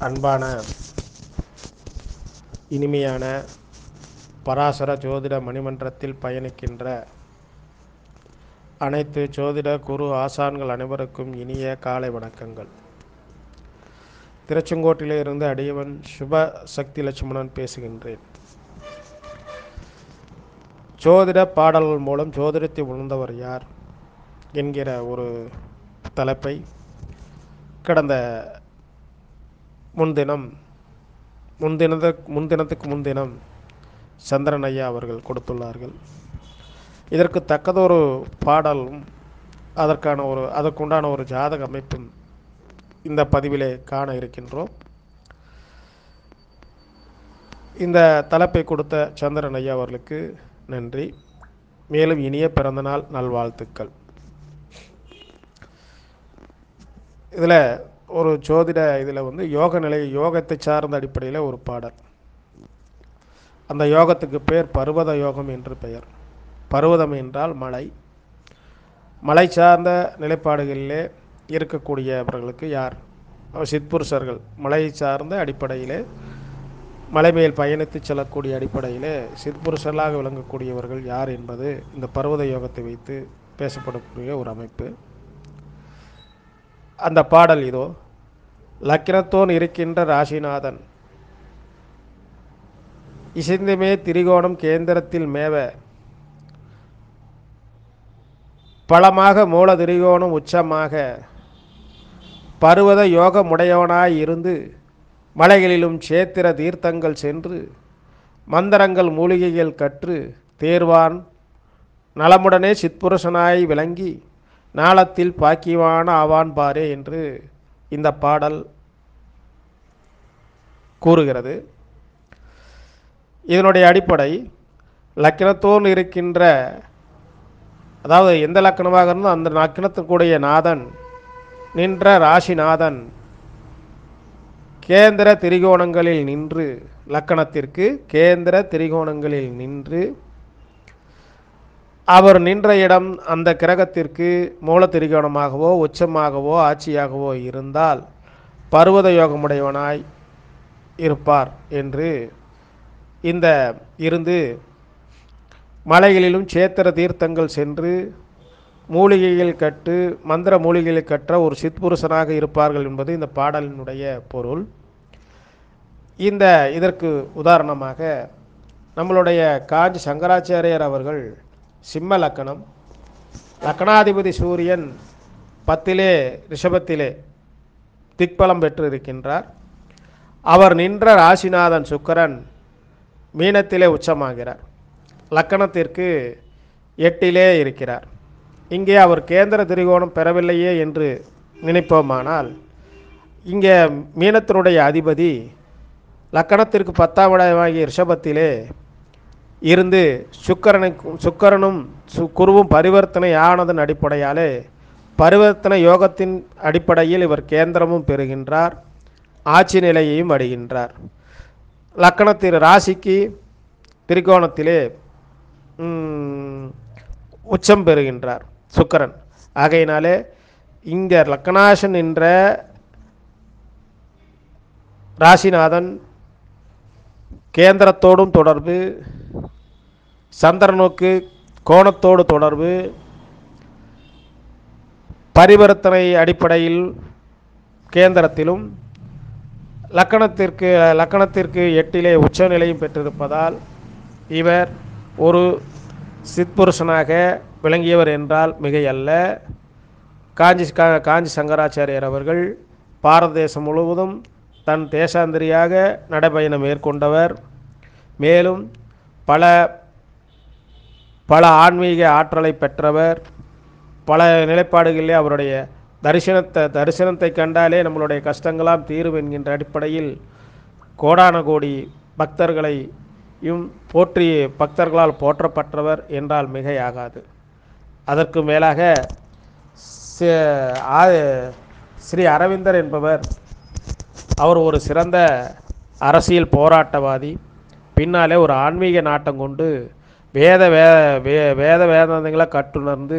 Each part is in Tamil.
அன்பான இனிமையான பராசர ஜோதிட மணிமன்றத்தில் பயணிக்கின்ற அனைத்து ஜோதிட குரு ஆசான்கள் அனைவருக்கும் இனிய காலை வணக்கங்கள் திருச்செங்கோட்டிலே இருந்து அடியவன் சுப சக்தி லட்சுமணன் பேசுகின்றேன் ஜோதிட பாடல்கள் மூலம் ஜோதிடத்தை உணர்ந்தவர் யார் என்கிற ஒரு தலைப்பை கடந்த முன்தினம் முன்தினத முன்தினத்துக்கு முன்தினம் சந்திரன் ஐயா அவர்கள் கொடுத்துள்ளார்கள் இதற்கு தக்கதொரு பாடலும் அதற்கான ஒரு அதற்குண்டான ஒரு ஜாதக அமைப்பும் இந்த பதிவிலே காண இருக்கின்றோம் இந்த தலைப்பை கொடுத்த சந்திரன் ஐயா அவர்களுக்கு நன்றி மேலும் இனிய பிறந்தநாள் நல்வாழ்த்துக்கள் இதில் ஒரு ஜோதிட இதில் வந்து யோக நிலை யோகத்தை சார்ந்த அடிப்படையில் ஒரு பாடல் அந்த யோகத்துக்கு பேர் பர்வத யோகம் என்று பெயர் பர்வதம் என்றால் மலை மலை சார்ந்த நிலைப்பாடுகளிலே இருக்கக்கூடியவர்களுக்கு யார் சித்புருஷர்கள் மலை சார்ந்த அடிப்படையிலே மலை மேல் பயணித்து செல்லக்கூடிய அடிப்படையிலே சித்புருஷர்களாக விளங்கக்கூடியவர்கள் யார் என்பது இந்த பர்வத யோகத்தை வைத்து பேசப்படக்கூடிய ஒரு அமைப்பு அந்த பாடல் இதோ லக்கினத்தோன் இருக்கின்ற ராசிநாதன் இசைந்துமே திரிகோணம் கேந்திரத்தில் மேவ பலமாக மூல திரிகோணம் உச்சமாக பருவத யோகமுடையவனாய் இருந்து மலைகளிலும் சேத்திர தீர்த்தங்கள் சென்று மந்திரங்கள் மூலிகைகள் கற்று தேர்வான் நலமுடனே சித்புருஷனாய் விளங்கி நாளத்தில் பாக்கியவான ஆவான் பாரே என்று இந்த பாடல் கூறுகிறது இதனுடைய அடிப்படை லக்கினத்தோன் இருக்கின்ற அதாவது எந்த லக்கணமாக இருந்தோ அந்த லக்கணத்துக்குடைய நாதன் நின்ற ராசிநாதன் கேந்திர திரிகோணங்களில் நின்று லக்கணத்திற்கு கேந்திர திரிகோணங்களில் நின்று அவர் நின்ற இடம் அந்த கிரகத்திற்கு மூல திரிகோணமாகவோ உச்சமாகவோ ஆட்சியாகவோ இருந்தால் பர்வத யோகமுடையவனாய் இருப்பார் என்று இந்த இருந்து மலைகளிலும் சேத்திர தீர்த்தங்கள் சென்று மூலிகைகள் கட்டு மந்திர மூலிகைகளை கற்ற ஒரு சித்புருஷனாக இருப்பார்கள் என்பது இந்த பாடலினுடைய பொருள் இந்த இதற்கு உதாரணமாக நம்மளுடைய காஞ்சி சங்கராச்சாரியர் அவர்கள் சிம்ம லக்கணம் லக்கணாதிபதி சூரியன் பத்திலே ரிஷபத்திலே திக்பலம் பெற்று இருக்கின்றார் அவர் நின்ற ராசிநாதன் சுக்கரன் மீனத்திலே உச்சமாகிறார் லக்கணத்திற்கு எட்டிலே இருக்கிறார் இங்கே அவர் கேந்திர திரிகோணம் பெறவில்லையே என்று நினைப்போமானால் இங்கே மீனத்தினுடைய அதிபதி லக்கணத்திற்கு பத்தாம் இடமாகிய ரிஷபத்திலே இருந்து சுக்கரனை சுக்கரனும் சு குருவும் பரிவர்த்தனை ஆனதன் அடிப்படையாலே பரிவர்த்தனை யோகத்தின் அடிப்படையில் இவர் கேந்திரமும் பெறுகின்றார் ஆட்சி நிலையையும் அடைகின்றார் லக்கணத்தின் ராசிக்கு திரிகோணத்திலே உச்சம் பெறுகின்றார் சுக்கரன் ஆகையினாலே இங்கே லக்கணாசன் என்ற ராசிநாதன் கேந்திரத்தோடும் தொடர்பு சந்திரனுக்கு கோணத்தோடு தொடர்பு பரிவர்த்தனை அடிப்படையில் கேந்திரத்திலும் லக்கணத்திற்கு லக்கணத்திற்கு எட்டிலே உச்சநிலையும் பெற்றிருப்பதால் இவர் ஒரு சித்புருஷனாக விளங்கியவர் என்றால் மிகையல்ல காஞ்சி காஞ்சி சங்கராச்சாரியர் அவர்கள் பாரத தேசம் முழுவதும் தன் தேசாந்திரியாக நடைபயணம் மேற்கொண்டவர் மேலும் பல பல ஆன்மீக ஆற்றலை பெற்றவர் பல நிலைப்பாடுகளிலே அவருடைய தரிசனத்தை தரிசனத்தை கண்டாலே நம்மளுடைய கஷ்டங்களாம் தீரும் என்கின்ற அடிப்படையில் கோடான கோடி பக்தர்களையும் போற்றி பக்தர்களால் போற்றப்பட்டவர் என்றால் மிகையாகாது அதற்கு மேலாக ஸ்ரீ அரவிந்தர் என்பவர் அவர் ஒரு சிறந்த அரசியல் போராட்டவாதி பின்னாலே ஒரு ஆன்மீக நாட்டம் கொண்டு வேத வே வே வேத வேதாந்தங்களை கற்றுணர்ந்து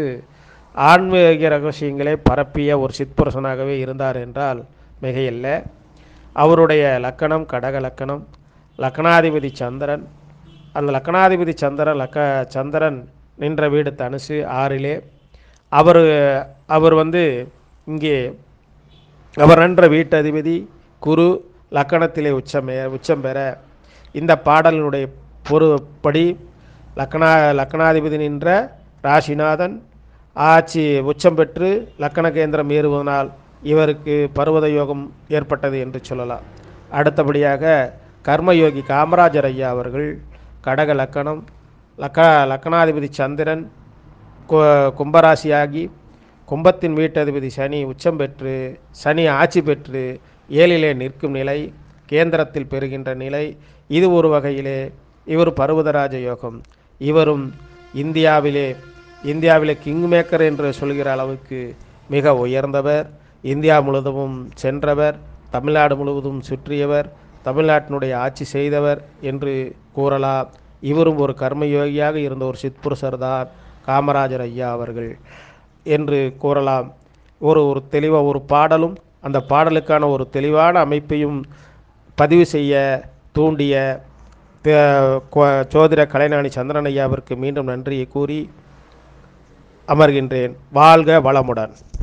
ஆன்மீக ரகசியங்களை பரப்பிய ஒரு சித்புருஷனாகவே இருந்தார் என்றால் மிகையில்லை அவருடைய லக்கணம் கடக லக்கணம் லக்கணாதிபதி சந்திரன் அந்த லக்கணாதிபதி சந்திரன் லக்க சந்திரன் நின்ற வீடு தனுசு ஆறிலே அவர் அவர் வந்து இங்கே அவர் நின்ற வீட்டதிபதி குரு லக்கணத்திலே உச்சம் உச்சம் பெற இந்த பாடலினுடைய பொறுப்படி லக்கணா லக்கணாதிபதி நின்ற ராசிநாதன் ஆட்சி உச்சம் பெற்று லக்கண கேந்திரம் ஏறுவதனால் இவருக்கு பர்வத யோகம் ஏற்பட்டது என்று சொல்லலாம் அடுத்தபடியாக கர்மயோகி காமராஜர் ஐயா அவர்கள் கடக லக்கணம் லக்க லக்கணாதிபதி சந்திரன் கு- கும்பராசியாகி கும்பத்தின் வீட்டதிபதி சனி உச்சம் பெற்று சனி ஆட்சி பெற்று ஏழிலே நிற்கும் நிலை கேந்திரத்தில் பெறுகின்ற நிலை இது ஒரு வகையிலே இவர் பர்வதராஜ யோகம் இவரும் இந்தியாவிலே இந்தியாவிலே கிங் மேக்கர் என்று சொல்கிற அளவுக்கு மிக உயர்ந்தவர் இந்தியா முழுவதும் சென்றவர் தமிழ்நாடு முழுவதும் சுற்றியவர் தமிழ்நாட்டினுடைய ஆட்சி செய்தவர் என்று கூறலாம் இவரும் ஒரு கர்மயோகியாக இருந்த ஒரு சித்புருஷர் தான் காமராஜர் ஐயா அவர்கள் என்று கூறலாம் ஒரு ஒரு தெளிவாக ஒரு பாடலும் அந்த பாடலுக்கான ஒரு தெளிவான அமைப்பையும் பதிவு செய்ய தூண்டிய தே- கொ- ஜோதிட கலைஞானி சந்திரன் ஐயாவிற்கு மீண்டும் நன்றியை கூறி அமர்கின்றேன் வாழ்க வளமுடன்